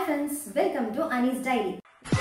friends welcome to Anees diary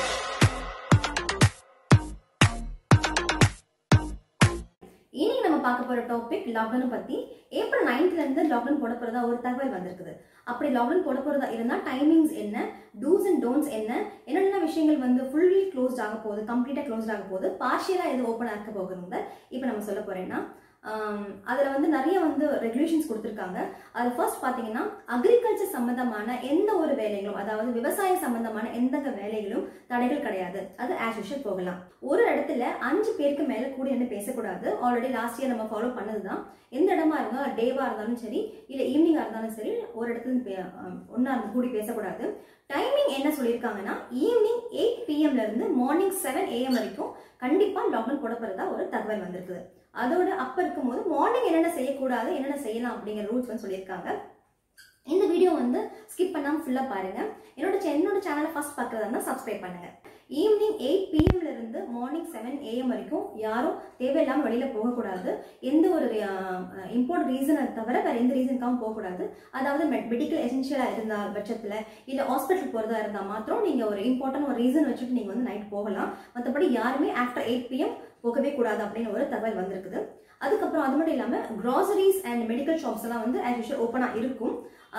இன்னைக்கு நம்ம பார்க்க போற டாபிக் லாக்டவுன் பத்தி ஏப்ரல் நைன்த்ல இருந்து லாக்டவுன் போட போறதா ஒரு தகவல் வந்திருக்குது அப்படி லாக்டவுன் போட போறதா இருந்தா டைமிங்ஸ் என்ன டூஸ் அண்ட் டோன்ட்ஸ் என்ன என்னென்ன விஷயங்கள் வந்து ஃபுல்லி க்ளோஸ்ட் ஆக போகுது கம்ப்ளீட்டா க்ளோஸ்ட் ஆக போகுது பார்ஷியலா எது ஓப்பன் ஆக போகுதுங்க இப்போ நம்ம சொல்ல போறேன்னா ஆம், அதுல வந்து நிறைய வந்து ரெகுலேஷன்ஸ் கொடுத்துருக்காங்க அது ஃபர்ஸ்ட் பாத்தீங்கன்னா அக்ரிகல்ச்சர் சம்பந்தமான எந்த ஒரு வேலைகளும் அதாவது விவசாய சம்பந்தமான எந்த வேலைகளும் தடைகள் கிடையாது அது ஆஸ் யூஷுவல் போகலாம் ஒரு இடத்துல அஞ்சு பேருக்கு மேல கூடி நின்று பேசக்கூடாது ஆல்ரெடி லாஸ்ட் இயர் நம்ம ஃபாலோ பண்ணதுதான் எந்த இடமா இருந்தாலும் டேவா இருந்தாலும் சரி இல்ல ஈவினிங்கா இருந்தாலும் சரி ஒரு இடத்துல இருந்து பே- ஆம், ஒண்ணா இருந்து கூடி பேசக்கூடாது டைமிங் என்ன சொல்லியிருக்காங்கன்னா ஈவினிங் எயிட் பிஎம்ல இருந்து மார்னிங் செவன் ஏஎம் வரைக்கும் கண்டிப்பா லாக்டவுன் போட போறதா ஒரு தகவல் வந்திருக்குது அதோட அப்ப இருக்கும்போது மார்னிங் என்னென்ன செய்யக்கூடாது என்னென்ன செய்யலாம் அப்படிங்கிற ரூல்ஸ் வந்து சொல்லியிருக்காங்க இந்த வீடியோ வந்து ஸ்கிப் பண்ணாம ஃபுல்லா பாருங்க என்னோட cha- என்னோட சேனலை ஃபர்ஸ்ட் பார்க்கறதா இருந்தா சப்ஸ்கிரைப் பண்ணுங்க ஈவினிங் எயிட் பிஎம்ல இருந்து மார்னிங் செவன் ஏஎம் வரைக்கும் யாரும் தேவையில்லாம வெளியில போகக்கூடாது எந்த ஒரு இம்பார்ட்டன்ட் ரீசனை தவிர வேற எந்த ரீசனுக்காகவும் போகக்கூடாது அதாவது மெடிக்கல் எசென்ஷியலா இருந்த பட்சத்துல இல்ல ஹாஸ்பிட்டல் போறதா இருந்தா மாத்திரம் நீங்க ஒரு இம்பார்ட்டன்ட் ஒரு ரீசன் வச்சுட்டு நீங்க வந்து நைட் போகலாம் மற்றபடி யாருமே ஆஃப்டர் எயிட் பிஎம் போகவே கூடாது அப்படின்னு ஒரு தகவல் வந்திருக்குது அதுக்கப்புறம் அது மட்டும் இல்லாம கிராசரிஸ் அண்ட் மெடிக்கல் ஷாப்ஸ் எல்லாம் வந்து ஆஸ் யூஷுவல் ஓப்பனா இருக்கும்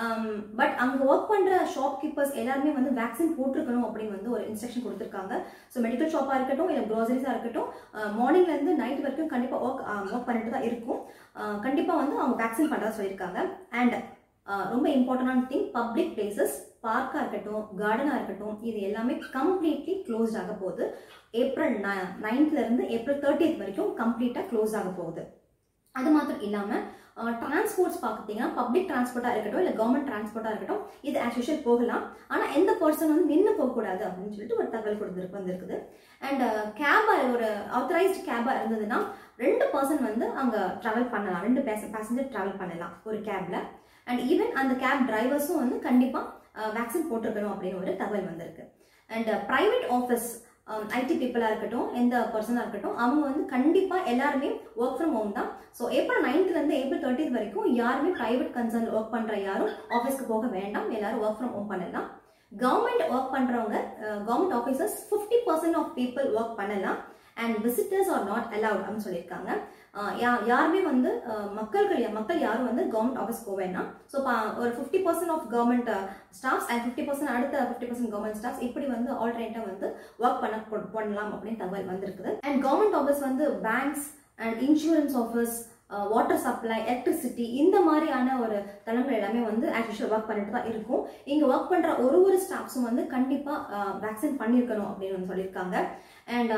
பட் அங்க ஒர்க் பண்ற ஷாப் கீப்பர்ஸ் எல்லாருமே வந்து வேக்சின் போட்டிருக்கணும் அப்படின்னு வந்து ஒரு இன்ஸ்ட்ரக்ஷன் கொடுத்துருக்காங்க ஸோ மெடிக்கல் ஷாப்பா இருக்கட்டும் இல்ல கிராசரிஸா இருக்கட்டும் மார்னிங்ல இருந்து நைட் வரைக்கும் கண்டிப்பா ஒர்க் ஒர்க் பண்ணிட்டு தான் இருக்கும் அஹ் கண்டிப்பா வந்து அவங்க வேக்சின் பண்றதா சொல்லியிருக்காங்க அண்ட் ரொம்ப இம்பார்ட்டன்டான திங் பப்ளிக் பிளேசஸ் பார்க்கா இருக்கட்டும் கார்டனா இருக்கட்டும் இது எல்லாமே கம்ப்ளீட்லி க்ளோஸ் ஆக போகுது ஏப்ரல் நைன்த்ல இருந்து ஏப்ரல் தேர்ட்டியத் வரைக்கும் கம்ப்ளீட்டா க்ளோஸ் ஆக போகுது அது மாத்திரம் இல்லாம டிரான்ஸ்போர்ட்ஸ் பார்த்தீங்கன்னா பப்ளிக் டிரான்ஸ்போர்ட்டா இருக்கட்டும் இல்ல கவர்மெண்ட் டிரான்ஸ்போர்ட்டா இருக்கட்டும் இது ஆஸ் யூஷுவல் போகலாம் ஆனா எந்த பர்சன் வந்து நின்று போகக்கூடாது அப்படின்னு சொல்லிட்டு ஒரு தகவல் கொடுத்துருக்கு வந்திருக்குது அண்ட் கேபா ஒரு ஆத்தரைஸ்டு கேபா இருந்ததுன்னா ரெண்டு பர்சன் வந்து அங்க டிராவல் பண்ணலாம் ரெண்டு பேசஞ்சர் டிராவல் பண்ணலாம் ஒரு கேப்ல அண்ட் ஈவன் அந்த கேப் டிரைவர்ஸும் வந்து கண்டிப்பா வேக்சின் போட்டிருக்கணும் அப்படின்னு ஒரு தகவல் வந்திருக்கு அண்ட் பிரைவேட் ஆஃபீஸ் ஐடி பீப்புளாக இருக்கட்டும் எந்த பர்சனாக இருக்கட்டும் அவங்க வந்து கண்டிப்பாக எல்லாருமே ஒர்க் ஃப்ரம் ஹோம் தான் ஸோ ஏப்ரல் நைன்த்லேருந்து ஏப்ரல் தேர்ட்டித் வரைக்கும் யாருமே பிரைவேட் கன்சர்ன் ஒர்க் பண்ணுற யாரும் ஆஃபீஸ்க்கு போக வேண்டாம் எல்லாரும் ஒர்க் ஃப்ரம் ஹோம் பண்ணலாம் கவர்மெண்ட் ஒர்க் பண்ணுறவங்க government officers fifty percent of people work பண்ணலாம் and visitors are not allowed அப்படின்னு சொல்லியிருக்காங்க அஹ் யா- யாருமே வந்து அஹ், மக்கள்கள் மக்கள் யாரும் வந்து கவர்மெண்ட் ஆஃபீஸ் போக வேண்டாம் ஸோ ஒரு fifty percent of government staffs and fifty percent அடுத்த ஃபிஃப்டி பர்சன்ட் கவர்மெண்ட் ஸ்டாஃப்ஸ் இப்படி வந்து ஆல்டர்னேட்டாக வந்து ஒர்க் பண்ண கொ- பண்ணலாம் அப்படின்னு தகவல் வந்திருக்குது அண்ட் கவர்மெண்ட் ஆஃபீஸ் வந்து banks and insurance office water supply electricity இந்த மாதிரியான ஒரு தளங்கள் எல்லாமே வந்து ஆக்சுவல் ஒர்க் பண்ணிட்டு தான் இருக்கும் இங்க ஒர்க் பண்ற ஒரு ஒரு ஸ்டாஃப்ஸும் வந்து கண்டிப்பா வேக்சின் பண்ணியிருக்கணும் அப்படின்னு வந்து சொல்லியிருக்காங்க அண்ட்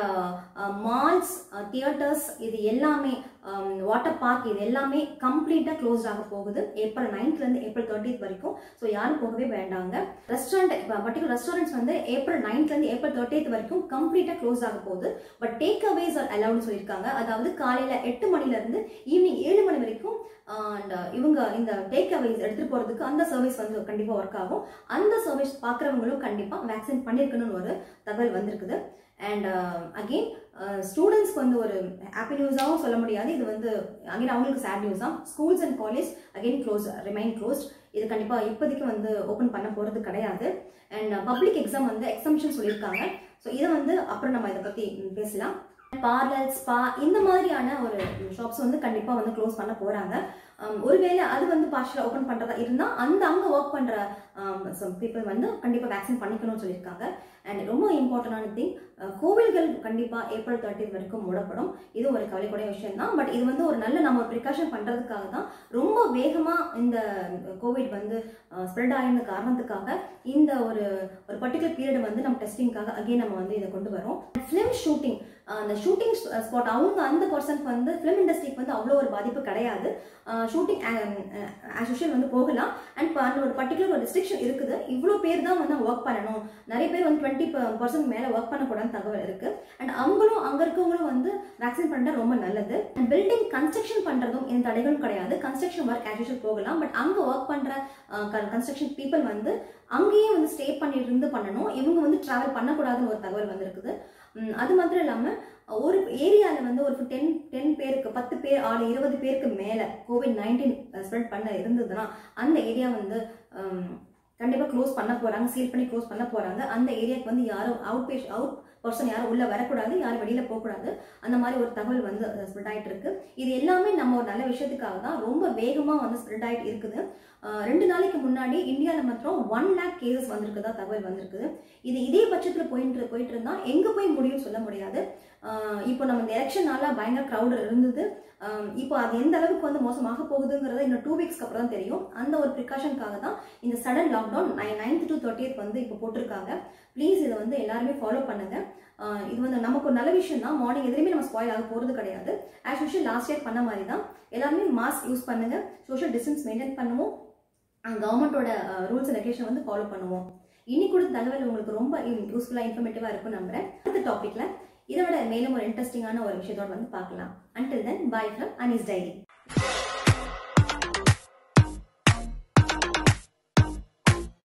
மால்ஸ் தியேட்டர்ஸ் இது எல்லாமே வாட்டர் பார்க் இது எல்லாமே கம்ப்ளீட்டா க்ளோஸ் ஆக போகுது ஏப்ரல் நைன்த்ல இருந்து ஏப்ரல் தேர்ட்டித் வரைக்கும் ஸோ யாரும் போகவே வேண்டாங்க ரெஸ்டாரண்ட் பர்டிகுலர் ரெஸ்டாரண்ட்ஸ் வந்து ஏப்ரல் நைன்த்ல இருந்து ஏப்ரல் தேர்ட்டித் வரைக்கும் கம்ப்ளீட்டா க்ளோஸ் ஆக போகுது பட் டேக் அவேஸ் ஆர் அலவுட்னு சொல்லியிருக்காங்க அதாவது காலையில எட்டு மணில இருந்து ஈவினிங் ஏழு மணி வரைக்கும் அண்ட் இவங்க இந்த டேக் அவேஸ் எடுத்துட்டு போறதுக்கு அந்த சர்வீஸ் வந்து கண்டிப்பா ஒர்க் ஆகும் அந்த சர்வீஸ் பார்க்குறவங்களும் கண்டிப்பா வேக்சின் பண்ணியிருக்கணும்னு ஒரு தகவல் வந்திருக்குது அண்ட் அகெயின் ஸ்டூடெண்ட்ஸ்க்கு வந்து ஒரு ஹாப்பி நியூஸாகவும் சொல்ல முடியாது இது வந்து அகைன் அவங்களுக்கு சேட் நியூஸ் தான் schools and college again close remain closed இது கண்டிப்பாக இப்போதைக்கு வந்து ஓப்பன் பண்ண போகிறது கிடையாது அண்ட் பப்ளிக் எக்ஸாம் வந்து எக்ஸம்ஷன் சொல்லியிருக்காங்க ஸோ இதை வந்து அப்புறம் நம்ம இதை பற்றி பேசலாம் பார்லர் ஸ்பா இந்த மாதிரியான ஒரு ஷாப்ஸ் வந்து கண்டிப்பாக வந்து க்ளோஸ் பண்ண போகிறாங்க ஒருவேளை அது வந்து பார்ஷலாக ஓப்பன் பண்ணுறதா இருந்தால் அந்த அங்கே ஒர்க் பண்ணுற பீப்புள் வந்து கண்டிப்பாக வேக்சின் பண்ணிக்கணும்னு சொல்லியிருக்காங்க அண்ட் ரொம்ப இம்பார்ட்டண்டான திங் கோவில்கள் கண்டிப்பாக ஏப்ரல் தேர்ட்டி வரைக்கும் மூடப்படும் இது ஒரு கவலைக்கூடிய விஷயம் தான் பட் இது வந்து ஒரு நல்ல நம்ம ப்ரிகாஷன் பண்ணுறதுக்காக தான் ரொம்ப வேகமாக இந்த கோவிட் வந்து ஸ்ப்ரெட் ஆகிருந்த காரணத்துக்காக இந்த ஒரு ஒரு பர்டிகுலர் பீரியட் வந்து நம்ம டெஸ்டிங்காக அகைன் நம்ம வந்து இதை கொண்டு வரோம் ஃபிலிம் ஷூட்டிங் அந்த ஷூட்டிங் ஸ்பாட் அவங்க அந்த பர்சனுக்கு வந்து ஃபிலிம் இண்டஸ்ட்ரிக்கு வந்து அவ்வளோ ஒரு பாதிப்பு கிடையாது ஷூட்டிங் ஆஸ் யூஷுவல் வந்து போகலாம் அண்ட் அந்த ஒரு பர்டிகுலர் ஒரு ரெஸ்ட்ரிக்ஷன் இருக்குது இவ்வளோ பேர் தான் வந்து ஒர்க் பண்ணணும் நிறைய பேர் வந்து டுவெண்ட்டி பர்சன்ட் மேலே ஒர்க் பண்ணக்கூடாதுன்னு தகவல் இருக்கு அண்ட் அவங்களும் அங்கே இருக்கவங்களும் வந்து வேக்சின் பண்ண ரொம்ப நல்லது அண்ட் பில்டிங் கன்ஸ்ட்ரக்ஷன் பண்ணுறதும் எந்த தடைகளும் கிடையாது கன்ஸ்ட்ரக்ஷன் ஒர்க் ஆஸ் யூஷுவல் போகலாம் பட் அங்கே ஒர்க் பண்ணுற கன்ஸ்ட்ரக்ஷன் பீப்புள் வந்து அங்கேயே வந்து ஸ்டே பண்ணிட்டு இருந்து பண்ணணும் இவங்க வந்து டிராவல் பண்ணக்கூடாதுன்னு ஒரு தகவல் வந்திருக்குது உம், அது மாத்திரம் இல்லாமல் ஒரு ஏரியாவில் வந்து ஒரு டென் டென் பேருக்கு பத்து பேர் ஆறு இருபது பேருக்கு மேலே கோவிட் நைன்டீன் ஸ்ப்ரெட் பண்ண இருந்ததுன்னா அந்த ஏரியா வந்து கண்டிப்பா க்ளோஸ் பண்ண போறாங்க சீல் பண்ணி க்ளோஸ் பண்ண போறாங்க அந்த ஏரியாக்கு வந்து யாரும் அவுட் பேஷ் அவுட் பர்சன் யாரும் உள்ள வரக்கூடாது யாரும் வெளியில போகக்கூடாது அந்த மாதிரி ஒரு தகவல் வந்து ஸ்ப்ரெட் ஆயிட்டு இருக்கு இது எல்லாமே நம்ம ஒரு நல்ல விஷயத்துக்காக தான் ரொம்ப வேகமா வந்து ஸ்ப்ரெட் ஆயிட்டு இருக்குது ஆஹ் ரெண்டு நாளைக்கு முன்னாடி இந்தியாவில் மாத்திரம் ஒன் லேக் கேசஸ் வந்திருக்குதா தகவல் வந்திருக்குது இது இதே பட்சத்தில் போயிட்டு போயிட்டு இருந்தா எங்க போய் முடியும் சொல்ல முடியாது ஆஹ் இப்போ நம்ம இந்த எலெக்ஷனால பயங்கர க்ரௌட் இருந்தது ஆஹ் இப்போ அது எந்த அளவுக்கு வந்து மோசமாக போகுதுங்கிறத இன்னும் டூ வீக்ஸ்க்கு அப்புறம் தான் தெரியும் அந்த ஒரு ப்ரிகாஷனுக்காக தான் இந்த sudden lockdown ninth to thirtieth வந்து இப்போ போட்டிருக்காங்க ப்ளீஸ் இதை வந்து எல்லாருமே ஃபாலோ பண்ணுங்க ஆஹ் இது வந்து நமக்கு ஒரு நல்ல விஷயம் தான் மார்னிங் எதுவுமே நம்ம ஸ்பாயில் ஆக போகிறது கிடையாது ஆஸ் யூஷுவல் லாஸ்ட் இயர் பண்ண மாதிரி தான் எல்லாருமே மாஸ்க் யூஸ் பண்ணுங்க சோஷியல் டிஸ்டன்ஸ் மெயின்டைன் பண்ணுவோம் கவர்மெண்ட்டோட ரூல்ஸ் அண்ட் ரெகுலேஷன் வந்து ஃபாலோ பண்ணுவோம் இன்னைக்கு கொடுத்த தகவல் உங்களுக்கு ரொம்ப யூஸ்ஃபுல்லாக இன்ஃபர்மேட்டிவாக இருக்கும் நம்புறேன் அடுத்த டாப்பிக்ல இதை விட மேலும் ஒரு இன்ட்ரெஸ்டிங்கான ஒரு விஷயத்தோட வந்து பார்க்கலாம் until then bye from Anees diary